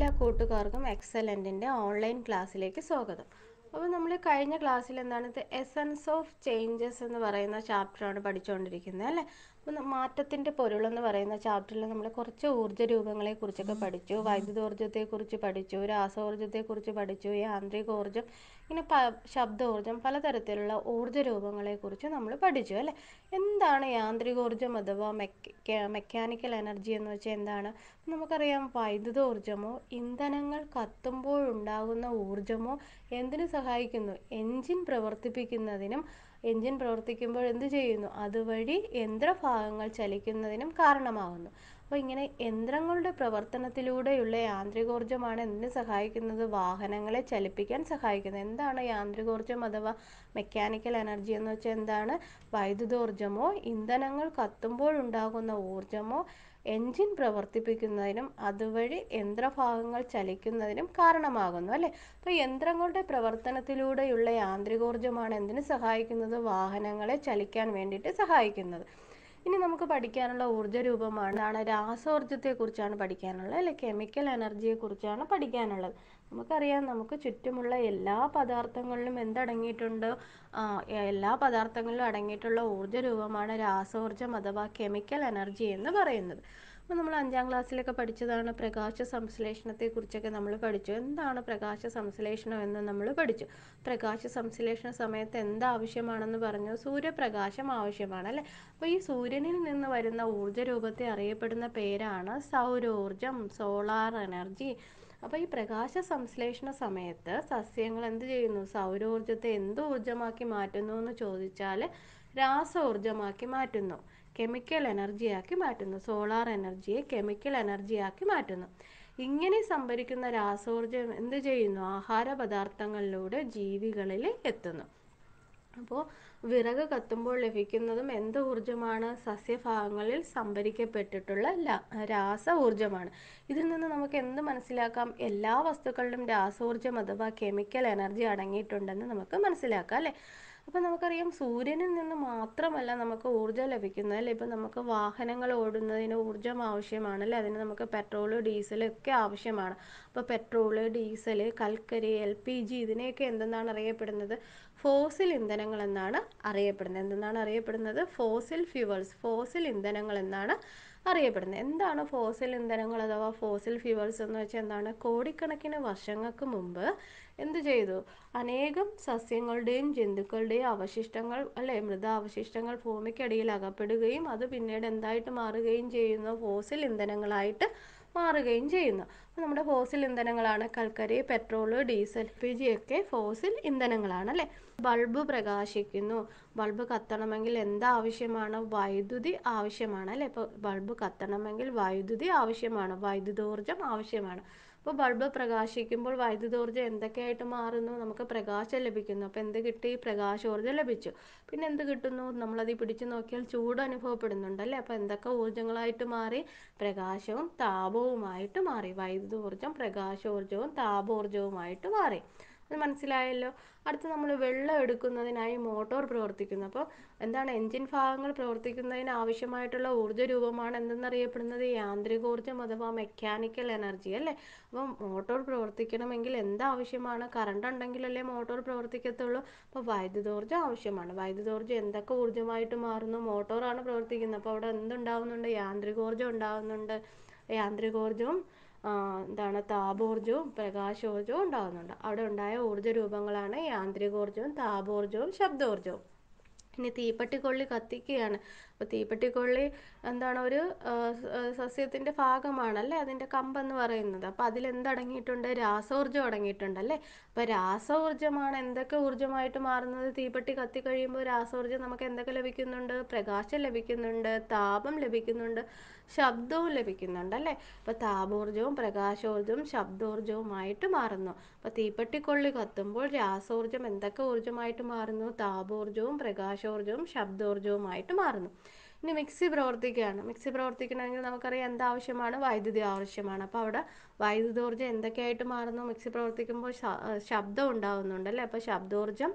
എല്ലാ കൂട്ടുകാർക്കും എക്സലൻറ്റിൻ്റെ ഓൺലൈൻ ക്ലാസ്സിലേക്ക് സ്വാഗതം അപ്പോൾ നമ്മൾ കഴിഞ്ഞ ക്ലാസ്സിൽ എന്താണ് ഇത് എസൻസ് ഓഫ് ചേഞ്ചസ് എന്ന് പറയുന്ന ചാപ്റ്ററാണ് പഠിച്ചുകൊണ്ടിരിക്കുന്നത് അല്ലേ അപ്പോൾ ന- മാറ്റത്തിൻ്റെ പൊരുളെന്ന് പറയുന്ന ചാപ്റ്ററിൽ നമ്മൾ കുറച്ച് ഊർജ്ജ രൂപങ്ങളെ കുറിച്ചൊക്കെ പഠിച്ചു വൈദ്യുതോർജ്ജത്തെക്കുറിച്ച് പഠിച്ചു രാസോർജ്ജത്തെക്കുറിച്ച് പഠിച്ചു യാന്ത്രികോർജ്ജം ഇങ്ങനെ പ ശബ്ദോർജ്ജം പലതരത്തിലുള്ള ഊർജ്ജ രൂപങ്ങളെക്കുറിച്ച് നമ്മൾ പഠിച്ചു അല്ലേ എന്താണ് യാന്ത്രികോർജ്ജം അഥവാ മെക്ക മെക്കാനിക്കൽ എനർജി എന്ന് വെച്ചാൽ എന്താണ് നമുക്കറിയാം വൈദ്യുതോർജ്ജമോ ഇന്ധനങ്ങൾ കത്തുമ്പോഴുണ്ടാകുന്ന ഊർജ്ജമോ എന്തിനു സഹായിക്കുന്നു എൻജിൻ പ്രവർത്തിപ്പിക്കുന്നതിനും എൻജിൻ പ്രവർത്തിക്കുമ്പോൾ എന്ത് ചെയ്യുന്നു അതുവഴി യന്ത്രഭാഗങ്ങൾ ചലിക്കുന്നതിനും കാരണമാകുന്നു അപ്പോൾ ഇങ്ങനെ യന്ത്രങ്ങളുടെ പ്രവർത്തനത്തിലൂടെയുള്ള യാന്ത്രികോർജ്ജമാണ് എന്തിനു സഹായിക്കുന്നത് വാഹനങ്ങളെ ചലിപ്പിക്കാൻ സഹായിക്കുന്നത് എന്താണ് യാന്ത്രികോർജ്ജം അഥവാ മെക്കാനിക്കൽ എനർജി എന്ന് വെച്ചാൽ എന്താണ് വൈദ്യുതോർജ്ജമോ ഇന്ധനങ്ങൾ കത്തുമ്പോഴുണ്ടാകുന്ന ഊർജ്ജമോ എൻജിൻ പ്രവർത്തിപ്പിക്കുന്നതിനും അതുവഴി യന്ത്രഭാഗങ്ങൾ ചലിക്കുന്നതിനും കാരണമാകുന്നു അല്ലേ അപ്പോൾ യന്ത്രങ്ങളുടെ പ്രവർത്തനത്തിലൂടെയുള്ള യാന്ത്രികോർജ്ജമാണ് എന്തിനു സഹായിക്കുന്നത് വാഹനങ്ങളെ ചലിക്കാൻ വേണ്ടിയിട്ട് സഹായിക്കുന്നത് ഇനി നമുക്ക് പഠിക്കാനുള്ള ഊർജ്ജ രൂപമാണ് എന്താണ് രാസോർജ്ജത്തെക്കുറിച്ചാണ് പഠിക്കാനുള്ളത് അല്ലെ കെമിക്കൽ എനർജിയെക്കുറിച്ചാണ് പഠിക്കാനുള്ളത് നമുക്കറിയാം നമുക്ക് ചുറ്റുമുള്ള എല്ലാ പദാർത്ഥങ്ങളിലും എന്തടങ്ങിയിട്ടുണ്ട് ആ, എല്ലാ പദാർത്ഥങ്ങളിലും അടങ്ങിയിട്ടുള്ള ഊർജ്ജ രൂപമാണ് രാസോർജ്ജം അഥവാ കെമിക്കൽ എനർജി എന്ന് പറയുന്നത് അപ്പോൾ നമ്മൾ അഞ്ചാം ക്ലാസ്സിലൊക്കെ പഠിച്ചതാണ് പ്രകാശ സംശ്ലേഷണത്തെക്കുറിച്ചൊക്കെ നമ്മൾ പഠിച്ചു എന്താണ് പ്രകാശ സംശ്ലേഷണം എന്ന് നമ്മൾ പഠിച്ചു പ്രകാശ സംശ്ലേഷണ സമയത്ത് എന്ത് ആവശ്യമാണെന്ന് പറഞ്ഞു സൂര്യപ്രകാശം ആവശ്യമാണ് അല്ലേ അപ്പോൾ ഈ സൂര്യനിൽ നിന്ന് വരുന്ന ഊർജ്ജ രൂപത്തെ അറിയപ്പെടുന്ന പേരാണ് സൗരോർജം സോളാർ എനർജി അപ്പോൾ ഈ പ്രകാശ സംശ്ലേഷണ സമയത്ത് സസ്യങ്ങൾ എന്ത് ചെയ്യുന്നു സൗരോർജത്തെ എന്ത് ഊർജ്ജമാക്കി മാറ്റുന്നു എന്ന് ചോദിച്ചാൽ രാസോർജമാക്കി മാറ്റുന്നു കെമിക്കൽ എനർജിയാക്കി മാറ്റുന്നു സോളാർ എനർജിയെ കെമിക്കൽ എനർജിയാക്കി മാറ്റുന്നു ഇങ്ങനെ സംഭരിക്കുന്ന രാസോർജം എന്ത് ചെയ്യുന്നു ആഹാര പദാർത്ഥങ്ങളിലൂടെ ജീവികളിൽ എത്തുന്നു അപ്പോൾ വിറക് കത്തുമ്പോൾ ലഭിക്കുന്നതും എന്ത് ഊർജ്ജമാണ് സസ്യഭാഗങ്ങളിൽ സംഭരിക്കപ്പെട്ടിട്ടുള്ള ല- രാസ ഊർജ്ജമാണ് ഇതിൽ നിന്ന് നമുക്ക് എന്ത് മനസ്സിലാക്കാം എല്ലാ വസ്തുക്കളിലും രാസോർജ്ജം അഥവാ കെമിക്കൽ എനർജി അടങ്ങിയിട്ടുണ്ടെന്ന് നമുക്ക് മനസ്സിലാക്കാം അല്ലേ അപ്പോൾ നമുക്കറിയാം സൂര്യനിൽ നിന്ന് മാത്രമല്ല നമുക്ക് ഊർജ്ജം ലഭിക്കുന്നത് അല്ലേ ഇപ്പം നമുക്ക് വാഹനങ്ങൾ ഓടുന്നതിന് ഊർജ്ജം ആവശ്യമാണ് അല്ലേ അതിന് നമുക്ക് പെട്രോൾ ഡീസൽ ഒക്കെ ആവശ്യമാണ് അപ്പോൾ പെട്രോൾ ഡീസൽ കൽക്കരി എൽ പി ജി ഇതിനെയൊക്കെ എന്തെന്നാണ് അറിയപ്പെടുന്നത് ഫോസിൽ ഇന്ധനങ്ങൾ എന്നാണ് അറിയപ്പെടുന്നത് എന്തെന്നാണ് അറിയപ്പെടുന്നത് ഫോസിൽ ഫ്യൂവൽസ് ഫോസിൽ ഇന്ധനങ്ങൾ എന്നാണ് അറിയപ്പെടുന്നത് എന്താണ് ഫോസിൽ ഇന്ധനങ്ങൾ അഥവാ ഫോസിൽ ഫ്യൂവൽസ് എന്ന് വെച്ചാൽ എന്താണ് കോടിക്കണക്കിന് വർഷങ്ങൾക്ക് മുമ്പ് എന്ത് ചെയ്തു അനേകം സസ്യങ്ങളുടെയും ജന്തുക്കളുടെയും അവശിഷ്ടങ്ങൾ അല്ലെ മൃതാവശിഷ്ടങ്ങൾ ഭൂമിക്കടിയിൽ അകപ്പെടുകയും അത് പിന്നീട് എന്തായിട്ട് മാറുകയും ചെയ്യുന്നു ഫോസിൽ ഇന്ധനങ്ങളായിട്ട് മാറുകയും ചെയ്യുന്നു അപ്പോൾ നമ്മുടെ ഫോസിൽ ഇന്ധനങ്ങളാണ് കൽക്കരി പെട്രോൾ ഡീസൽ പി ജി ഒക്കെ ഫോസിൽ ഇന്ധനങ്ങളാണ് അല്ലേ ബൾബ് പ്രകാശിക്കുന്നു ബൾബ് കത്തണമെങ്കിൽ എന്താവശ്യമാണ് വൈദ്യുതി ആവശ്യമാണ് അല്ലേ ഇപ്പോൾ ബൾബ് കത്തണമെങ്കിൽ വൈദ്യുതി ആവശ്യമാണ് വൈദ്യുതോർജ്ജം ആവശ്യമാണ് അപ്പോൾ ബൾബ് പ്രകാശിക്കുമ്പോൾ വൈദ്യുതോർജ്ജം എന്തൊക്കെയായിട്ട് മാറുന്നു നമുക്ക് പ്രകാശം ലഭിക്കുന്നു അപ്പോൾ എന്ത് കിട്ടി പ്രകാശോർജ്ജം ലഭിച്ചു പിന്നെ എന്ത് കിട്ടുന്നു നമ്മളത് പിടിച്ചു നോക്കിയാൽ ചൂട് അനുഭവപ്പെടുന്നുണ്ട് അല്ലേ അപ്പോൾ എന്തൊക്കെ ഊർജ്ജങ്ങളായിട്ട് മാറി പ്രകാശവും താപവുമായിട്ട് മാറി വൈദ്യുതോർജ്ജം പ്രകാശോർജ്ജവും താപോർജ്ജവുമായിട്ട് മാറി അത് മനസ്സിലായല്ലോ അടുത്ത് നമ്മൾ വെള്ളം എടുക്കുന്നതിനായി മോട്ടോർ പ്രവർത്തിക്കുന്നു അപ്പോൾ എന്താണ് എൻജിൻ ഭാഗങ്ങൾ പ്രവർത്തിക്കുന്നതിന് ആവശ്യമായിട്ടുള്ള ഊർജ്ജ രൂപമാണ് എന്തെന്നറിയപ്പെടുന്നത് യാന്ത്രികോർജ്ജം അഥവാ മെക്കാനിക്കൽ എനർജി അല്ലേ അപ്പം മോട്ടോർ പ്രവർത്തിക്കണമെങ്കിൽ എന്താവശ്യമാണ് കറണ്ട് ഉണ്ടെങ്കിലല്ലേ മോട്ടോർ പ്രവർത്തിക്കത്തുള്ളൂ അപ്പോൾ വൈദ്യുതോർജ്ജം ആവശ്യമാണ് വൈദ്യുതോർജ്ജം എന്തൊക്കെ ഊർജ്ജമായിട്ട് മാറുന്നു മോട്ടോറാണ് പ്രവർത്തിക്കുന്നത് അപ്പോൾ അവിടെ എന്തുണ്ടാവുന്നുണ്ട് യാന്ത്രികോർജ്ജം ഉണ്ടാവുന്നുണ്ട് യാന്ത്രികോർജ്ജവും ആ, എന്താണ് താപോർജ്ജവും പ്രകാശോർജ്ജവും ഉണ്ടാകുന്നുണ്ട് അവിടെ ഉണ്ടായ ഊർജ്ജ രൂപങ്ങളാണ് യാന്ത്രികോർജ്ജവും താപോർജ്ജവും ശബ്ദോർജ്ജവും ഇനി തീപ്പെട്ടിക്കൊള്ളി കത്തിക്കുകയാണ് അപ്പോൾ തീപ്പെട്ടിക്കൊള്ളി എന്താണ് ഒരു ആ, സ- ആ, സസ്യത്തിൻ്റെ ഭാഗമാണല്ലേ അതിൻ്റെ കമ്പെന്ന് പറയുന്നത് അപ്പോൾ അതിൽ എന്തടങ്ങിയിട്ടുണ്ട് രാസോർജ്ജം അടങ്ങിയിട്ടുണ്ട് അല്ലേ അപ്പോൾ രാസോർജ്ജമാണ് എന്തൊക്കെ ഊർജ്ജമായിട്ട് മാറുന്നത് തീപ്പെട്ടി കത്തി കഴിയുമ്പോൾ രാസോർജ്ജം നമുക്ക് എന്തൊക്കെ ലഭിക്കുന്നുണ്ട് പ്രകാശം ലഭിക്കുന്നുണ്ട് താപം ലഭിക്കുന്നുണ്ട് ശബ്ദവും ലഭിക്കുന്നുണ്ട് അല്ലേ അപ്പോൾ താപോർജ്ജവും പ്രകാശോർജ്ജവും ശബ്ദോർജ്ജവുമായിട്ട് മാറുന്നു അപ്പോൾ തീപ്പെട്ടിക്കൊള്ളി കത്തുമ്പോൾ രാസോർജ്ജം എന്തൊക്കെ ഊർജ്ജമായിട്ട് മാറുന്നു താപോർജ്ജവും പ്രകാശോർജ്ജവും ശബ്ദോർജ്ജവുമായിട്ട് മാറുന്നു ഇനി മിക്സി പ്രവർത്തിക്കുകയാണ് മിക്സി പ്രവർത്തിക്കണമെങ്കിൽ നമുക്കറിയാം എന്താവശ്യമാണ് വൈദ്യുതി ആവശ്യമാണ് അപ്പോൾ അവിടെ വൈദ്യുതോർജ്ജം എന്തൊക്കെയായിട്ട് മാറുന്നു മിക്സി പ്രവർത്തിക്കുമ്പോൾ ശ- ആ, ശബ്ദം ഉണ്ടാവുന്നുണ്ട് അല്ലേ അപ്പോൾ ശബ്ദോർജ്ജം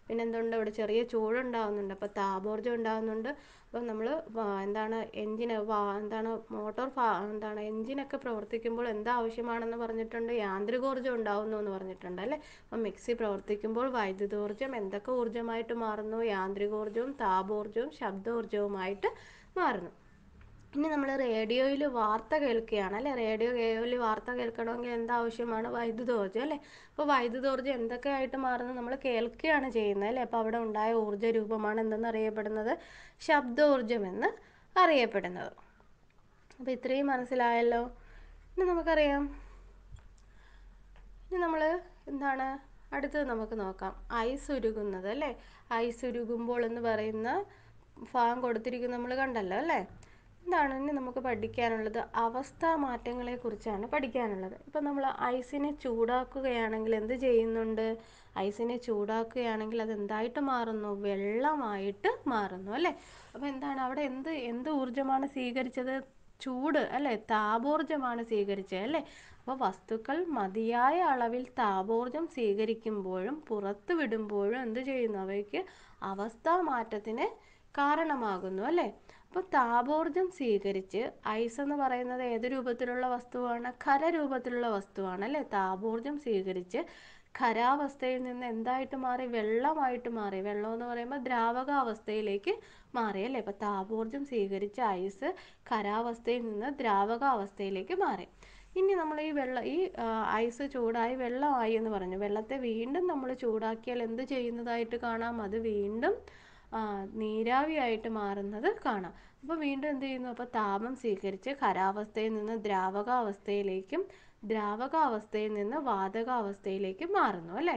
പിന്നെ എന്തുണ്ട് ഇവിടെ ചെറിയ ചൂടുണ്ടാകുന്നുണ്ട് അപ്പോൾ താപോർജ്ജം ഉണ്ടാകുന്നുണ്ട് അപ്പോൾ നമ്മൾ എന്താണ് എൻജിന് എന്താണ് മോട്ടോർ എന്താണ് എൻജിനൊക്കെ പ്രവർത്തിക്കുമ്പോൾ എന്താ ആവശ്യമാണെന്ന് പറഞ്ഞിട്ടുണ്ട് യാന്ത്രികോർജ്ജം ഉണ്ടാകുന്നു എന്ന് പറഞ്ഞിട്ടുണ്ട് അല്ലേ അപ്പം മിക്സി പ്രവർത്തിക്കുമ്പോൾ വൈദ്യുതോർജ്ജം എന്തൊക്കെ ഊർജ്ജമായിട്ട് മാറുന്നു യാന്ത്രികോർജ്ജവും താപോർജ്ജവും ശബ്ദോർജ്ജവുമായിട്ട് മാറുന്നു ഇനി നമ്മൾ റേഡിയോയിൽ വാർത്ത കേൾക്കുകയാണ് അല്ലേ റേഡിയോയിൽ വാർത്ത കേൾക്കണമെങ്കിൽ എന്താവശ്യമാണ് വൈദ്യുതോർജ്ജം അല്ലേ അപ്പോൾ വൈദ്യുതോർജ്ജം എന്തൊക്കെ ആയിട്ട് മാറുന്നു നമ്മൾ കേൾക്കുകയാണ് ചെയ്യുന്നത് അല്ലേ അപ്പോൾ അവിടെ ഉണ്ടായ ഊർജ്ജ രൂപമാണ് എന്തെന്ന് അറിയപ്പെടുന്നത് ശബ്ദോർജ്ജം എന്ന് അറിയപ്പെടുന്നത് അപ്പോൾ ഇത്രയും മനസ്സിലായല്ലോ ഇനി നമുക്കറിയാം ഇനി നമ്മൾ എന്താണ് അടുത്തത് നമുക്ക് നോക്കാം ഐസ് ഉരുകുന്നത് അല്ലേ ഐസ് ഉരുകുമ്പോൾ എന്ന് പറയുന്ന ഭാഗം കൊടുത്തിരിക്കുന്നത് നമ്മൾ കണ്ടല്ലോ അല്ലേ എന്താണ് ഇനി നമുക്ക് പഠിക്കാനുള്ളത് അവസ്ഥാ മാറ്റങ്ങളെ കുറിച്ചാണ് പഠിക്കാനുള്ളത് ഇപ്പം നമ്മൾ ഐസിനെ ചൂടാക്കുകയാണെങ്കിൽ എന്ത് ചെയ്യുന്നുണ്ട് ഐസിനെ ചൂടാക്കുകയാണെങ്കിൽ അത് എന്തായിട്ട് മാറുന്നു വെള്ളമായിട്ട് മാറുന്നു അല്ലേ അപ്പോൾ എന്താണ് അവിടെ എന്ത് എന്ത് ഊർജ്ജമാണ് സ്വീകരിച്ചത് ചൂട് അല്ലേ താപോർജ്ജമാണ് സ്വീകരിച്ചത് അല്ലേ അപ്പോൾ വസ്തുക്കൾ മതിയായ അളവിൽ താപോർജ്ജം സ്വീകരിക്കുമ്പോഴും പുറത്തു വിടുമ്പോഴും എന്ത് ചെയ്യുന്നു അവയ്ക്ക് അവസ്ഥാ മാറ്റത്തിന് കാരണമാകുന്നു അല്ലേ അപ്പോൾ താപോർജ്ജം സ്വീകരിച്ച് ഐസ് എന്ന് പറയുന്നത് ഏത് രൂപത്തിലുള്ള വസ്തുവാണ് ഖരരൂപത്തിലുള്ള വസ്തുവാണ് അല്ലേ താപോർജ്ജം സ്വീകരിച്ച് ഖരാവസ്ഥയിൽ നിന്ന് എന്തായിട്ട് മാറി വെള്ളമായിട്ട് മാറി വെള്ളം എന്ന് പറയുമ്പോൾ ദ്രാവകാവസ്ഥയിലേക്ക് മാറി അല്ലേ അപ്പോൾ താപോർജ്ജം സ്വീകരിച്ച ഐസ് ഖരാവസ്ഥയിൽ നിന്ന് ദ്രാവകാവസ്ഥയിലേക്ക് മാറി ഇനി നമ്മൾ ഈ വെള്ളം ഈ ഐസ് ചൂടായി വെള്ളമായി എന്ന് പറഞ്ഞു വെള്ളത്തെ വീണ്ടും നമ്മൾ ചൂടാക്കിയാൽ എന്ത് ചെയ്യുന്നതായിട്ട് കാണാം അത് വീണ്ടും നീരാവിയായിട്ട് മാറുന്നത് കാണാം അപ്പോൾ വീണ്ടും എന്ത് ചെയ്യുന്നു അപ്പോൾ താപം സ്വീകരിച്ച് ഖരാവസ്ഥയിൽ നിന്ന് ദ്രാവകാവസ്ഥയിലേക്കും ദ്രാവകാവസ്ഥയിൽ നിന്ന് വാതകാവസ്ഥയിലേക്കും മാറുന്നു അല്ലേ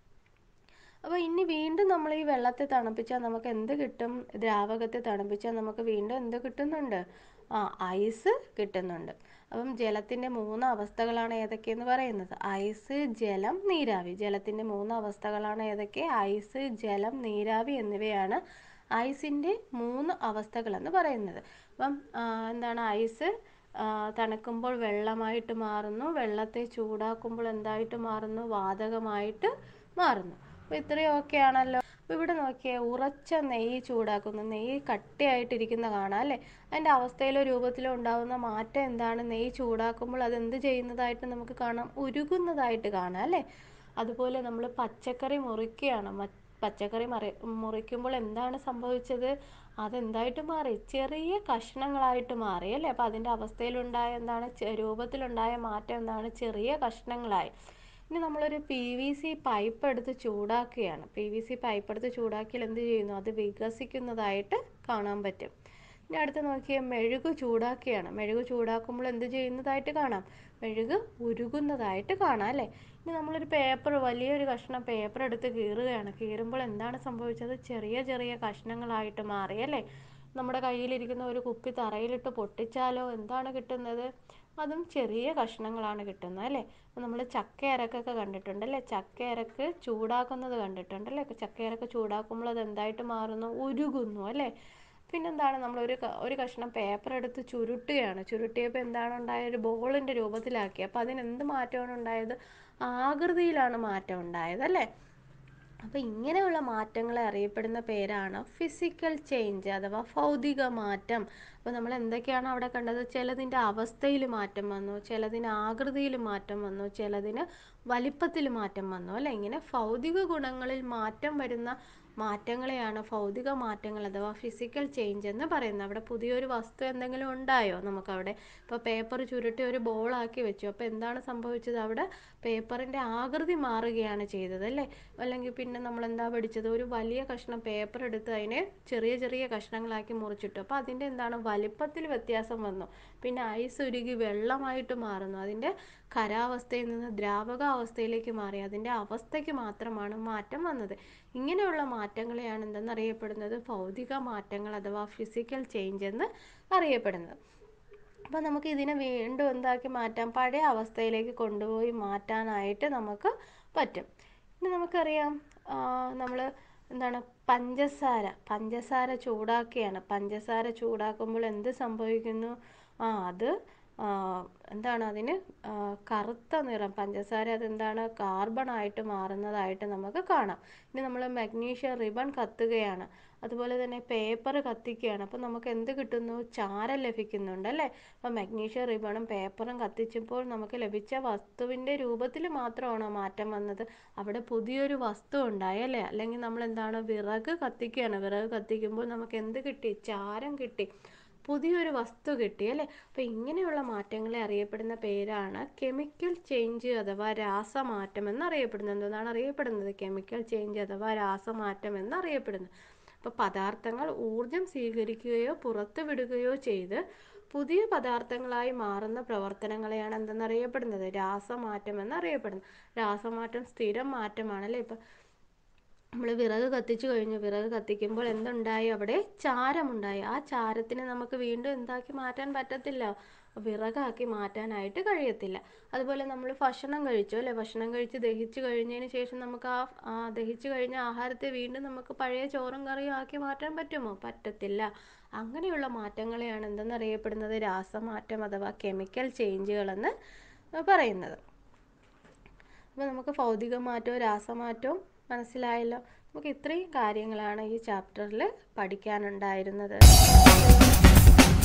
അപ്പോൾ ഇനി വീണ്ടും നമ്മൾ ഈ വെള്ളത്തെ തണുപ്പിച്ചാൽ നമുക്ക് എന്ത് കിട്ടും ദ്രാവകത്തെ തണുപ്പിച്ചാൽ നമുക്ക് വീണ്ടും എന്ത് കിട്ടുന്നുണ്ട് ആ ഐസ് കിട്ടുന്നുണ്ട് അപ്പം ജലത്തിൻ്റെ മൂന്ന് അവസ്ഥകളാണ് ഏതൊക്കെയെന്ന് പറയുന്നത് ഐസ് ജലം നീരാവി ജലത്തിൻ്റെ മൂന്ന് അവസ്ഥകളാണ് ഏതൊക്കെ ഐസ് ജലം നീരാവി എന്നിവയാണ് ഐസിൻ്റെ മൂന്ന് അവസ്ഥകളെന്ന് പറയുന്നത് അപ്പം എന്താണ് ഐസ് തണുക്കുമ്പോൾ വെള്ളമായിട്ട് മാറുന്നു വെള്ളത്തെ ചൂടാക്കുമ്പോൾ എന്തായിട്ട് മാറുന്നു വാതകമായിട്ട് മാറുന്നു അപ്പോൾ ഇത്രയും ഓക്കെ ആണല്ലോ അപ്പോൾ ഇവിടെ നോക്കിയേ ഉറച്ച നെയ്യ് ചൂടാക്കുന്നു നെയ്യ് കട്ടിയായിട്ടിരിക്കുന്ന കാണാം അല്ലേ അതിൻ്റെ അവസ്ഥയിലോ രൂപത്തിലോ ഉണ്ടാകുന്ന മാറ്റം എന്താണ് നെയ്യ് ചൂടാക്കുമ്പോൾ അത് എന്ത് ചെയ്യുന്നതായിട്ട് നമുക്ക് കാണാം ഉരുകുന്നതായിട്ട് കാണാം അല്ലേ അതുപോലെ നമ്മൾ പച്ചക്കറി മുറിക്കുകയാണ് പച്ചക്കറി മറി മുറിക്കുമ്പോൾ എന്താണ് സംഭവിച്ചത് അതെന്തായിട്ട് മാറി ചെറിയ കഷ്ണങ്ങളായിട്ട് മാറി അല്ലേ അപ്പോൾ അതിൻ്റെ അവസ്ഥയിലുണ്ടായ എന്താണ് രൂപത്തിലുണ്ടായ മാറ്റം എന്താണ് ചെറിയ കഷ്ണങ്ങളായി ഇനി നമ്മളൊരു പി വി സി പൈപ്പ് എടുത്ത് ചൂടാക്കുകയാണ് പി വി സി പൈപ്പ് എടുത്ത് ചൂടാക്കിയാൽ എന്ത് ചെയ്യുന്നു അത് വികസിക്കുന്നതായിട്ട് കാണാൻ പറ്റും ഇനി അടുത്ത് നോക്കിയാൽ മെഴുക് ചൂടാക്കുകയാണ് മെഴുക് ചൂടാക്കുമ്പോൾ എന്ത് ചെയ്യുന്നതായിട്ട് കാണാം മെഴുക് ഉരുകുന്നതായിട്ട് കാണാം അല്ലേ ഇനി നമ്മളൊരു പേപ്പർ വലിയൊരു കഷ്ണം പേപ്പർ എടുത്ത് കീറുകയാണ് കീറുമ്പോൾ എന്താണ് സംഭവിച്ചത് ചെറിയ ചെറിയ കഷ്ണങ്ങളായിട്ട് മാറി അല്ലേ നമ്മുടെ കയ്യിലിരിക്കുന്ന ഒരു കുപ്പി തറയിലിട്ട് പൊട്ടിച്ചാലോ എന്താണ് കിട്ടുന്നത് അതും ചെറിയ കഷ്ണങ്ങളാണ് കിട്ടുന്നത് അല്ലേ അപ്പോൾ നമ്മൾ ചക്ക അരക്കൊക്കെ കണ്ടിട്ടുണ്ട് അല്ലേ ചക്ക അരക്ക് ചൂടാക്കുന്നത് കണ്ടിട്ടുണ്ട് അല്ലേ ചക്ക അരക്ക് ചൂടാക്കുമ്പോൾ അത് എന്തായിട്ട് മാറുന്നു ഉരുകുന്നു അല്ലേ പിന്നെന്താണ് നമ്മൾ ഒരു ഒരു കഷ്ണം പേപ്പർ എടുത്ത് ചുരുട്ടുകയാണ് ചുരുട്ടിയപ്പോൾ എന്താണ് ഉണ്ടായത് ഒരു ബോളിൻ്റെ രൂപത്തിലാക്കി അപ്പോൾ അതിന് എന്ത് മാറ്റമാണ് ഉണ്ടായത് ആകൃതിയിലാണ് മാറ്റം ഉണ്ടായത് അല്ലേ അപ്പോൾ ഇങ്ങനെയുള്ള മാറ്റങ്ങളെ അറിയപ്പെടുന്ന പേരാണ് ഫിസിക്കൽ ചേഞ്ച് അഥവാ ഭൗതിക മാറ്റം അപ്പോൾ നമ്മൾ എന്തൊക്കെയാണ് അവിടെ കണ്ടത് ചിലതിൻ്റെ അവസ്ഥയിൽ മാറ്റം വന്നു ചിലതിന് ആകൃതിയിൽ മാറ്റം വന്നു ചിലതിന് വലിപ്പത്തിൽ മാറ്റം വന്നു അല്ലേ ഇങ്ങനെ ഭൗതിക ഗുണങ്ങളിൽ മാറ്റം വരുന്ന മാറ്റങ്ങളെയാണ് ഭൗതിക മാറ്റങ്ങൾ അഥവാ ഫിസിക്കൽ ചേഞ്ച് എന്ന് പറയുന്നത് അവിടെ പുതിയൊരു വസ്തു എന്തെങ്കിലും ഉണ്ടായോ നമുക്കവിടെ ഇപ്പോൾ പേപ്പർ ചുരുട്ടി ഒരു ബോളാക്കി വെച്ചു അപ്പോൾ എന്താണ് സംഭവിച്ചത് അവിടെ പേപ്പറിൻ്റെ ആകൃതി മാറുകയാണ് ചെയ്തത് അല്ലേ അല്ലെങ്കിൽ പിന്നെ നമ്മൾ എന്താ പഠിച്ചത് ഒരു വലിയ കഷ്ണം പേപ്പർ എടുത്ത് അതിനെ ചെറിയ ചെറിയ കഷ്ണങ്ങളാക്കി മുറിച്ചിട്ടു അപ്പോൾ അതിൻ്റെ എന്താണ് വലിപ്പത്തിൽ വ്യത്യാസം വന്നു പിന്നെ ഐസ് ഉരുകി വെള്ളമായിട്ട് മാറുന്നു അതിൻ്റെ ഖരാവസ്ഥയിൽ നിന്ന് ദ്രാവകാവസ്ഥയിലേക്ക് മാറി അതിൻ്റെ അവസ്ഥയ്ക്ക് മാത്രമാണ് മാറ്റം വന്നത് ഇങ്ങനെയുള്ള മാറ്റങ്ങളെയാണ് എന്തെന്നറിയപ്പെടുന്നത് ഭൗതിക മാറ്റങ്ങൾ അഥവാ ഫിസിക്കൽ ചേഞ്ച് എന്ന് അറിയപ്പെടുന്നത് അപ്പോൾ നമുക്ക് ഇതിനെ വീണ്ടും എന്താക്കി മാറ്റാം പഴയ അവസ്ഥയിലേക്ക് കൊണ്ടുപോയി മാറ്റാനായിട്ട് നമുക്ക് പറ്റും ഇനി നമുക്കറിയാം നമ്മൾ എന്താണ് പഞ്ചസാര പഞ്ചസാര ചൂടാക്കുകയാണ് പഞ്ചസാര ചൂടാക്കുമ്പോൾ എന്ത് സംഭവിക്കുന്നു ആ അത് ആ, എന്താണ് അതിന് ആ, കറുത്ത നിറം പഞ്ചസാര അതെന്താണ് കാർബണായിട്ട് മാറുന്നതായിട്ട് നമുക്ക് കാണാം ഇനി നമ്മൾ മഗ്നീഷ്യം റിബൺ കത്തുകയാണ് അതുപോലെ തന്നെ പേപ്പർ കത്തിക്കുകയാണ് അപ്പോൾ നമുക്ക് എന്ത് കിട്ടുന്നു ചാരം ലഭിക്കുന്നുണ്ട് അല്ലേ അപ്പോൾ മഗ്നീഷ്യം റിബണും പേപ്പറും കത്തിച്ചപ്പോൾ നമുക്ക് ലഭിച്ച വസ്തുവിൻ്റെ രൂപത്തിൽ മാത്രമാണോ മാറ്റം വന്നത് അവിടെ പുതിയൊരു വസ്തു ഉണ്ടായി അല്ലേ അല്ലെങ്കിൽ നമ്മൾ എന്താണ് വിറക് കത്തിക്കുകയാണ് വിറക് കത്തിക്കുമ്പോൾ നമുക്ക് എന്ത് കിട്ടി ചാരം കിട്ടി പുതിയൊരു വസ്തു കിട്ടി അല്ലേ അപ്പോൾ ഇങ്ങനെയുള്ള മാറ്റങ്ങളെ അറിയപ്പെടുന്ന പേരാണ് കെമിക്കൽ ചേഞ്ച് അഥവാ രാസമാറ്റം എന്നറിയപ്പെടുന്നത് എന്താണ് അറിയപ്പെടുന്നത് കെമിക്കൽ ചേഞ്ച് അഥവാ രാസമാറ്റം എന്നറിയപ്പെടുന്നത് അപ്പോൾ പദാർത്ഥങ്ങൾ ഊർജം സ്വീകരിക്കുകയോ പുറത്തുവിടുകയോ ചെയ്ത് പുതിയ പദാർത്ഥങ്ങളായി മാറുന്ന പ്രവർത്തനങ്ങളെയാണ് എന്തെന്നറിയപ്പെടുന്നത് രാസമാറ്റം എന്നറിയപ്പെടുന്നത് രാസമാറ്റം സ്ഥിരം മാറ്റമാണല്ലേ ഇപ്പം നമ്മൾ വിറക് കത്തിച്ചു കഴിഞ്ഞു വിറക് കത്തിക്കുമ്പോൾ എന്തുണ്ടായി അവിടെ ചാരമുണ്ടായി ആ ചാരത്തിനെ നമുക്ക് വീണ്ടും എന്താക്കി മാറ്റാൻ പറ്റത്തില്ല വിറകാക്കി മാറ്റാനായിട്ട് കഴിയത്തില്ല അതുപോലെ നമ്മൾ ഭക്ഷണം കഴിച്ചു അല്ലേ ഭക്ഷണം കഴിച്ച് ദഹിച്ചു കഴിഞ്ഞതിന് ശേഷം നമുക്ക് ആ ആ ദഹിച്ചു കഴിഞ്ഞ ആഹാരത്തെ വീണ്ടും നമുക്ക് പഴയ ചോറും കറിയും ആക്കി മാറ്റാൻ പറ്റുമോ പറ്റത്തില്ല അങ്ങനെയുള്ള മാറ്റങ്ങളെയാണ് എന്തെന്നറിയപ്പെടുന്നത് രാസമാറ്റം അഥവാ കെമിക്കൽ ചേഞ്ചുകളെന്ന് പറയുന്നത് അപ്പോൾ നമുക്ക് ഭൗതിക മാറ്റവും രാസമാറ്റവും മനസ്സിലായല്ലോ നമുക്ക് ഇത്രയും കാര്യങ്ങളാണ് ഈ ചാപ്റ്ററിൽ പഠിക്കാനുണ്ടായിരുന്നത്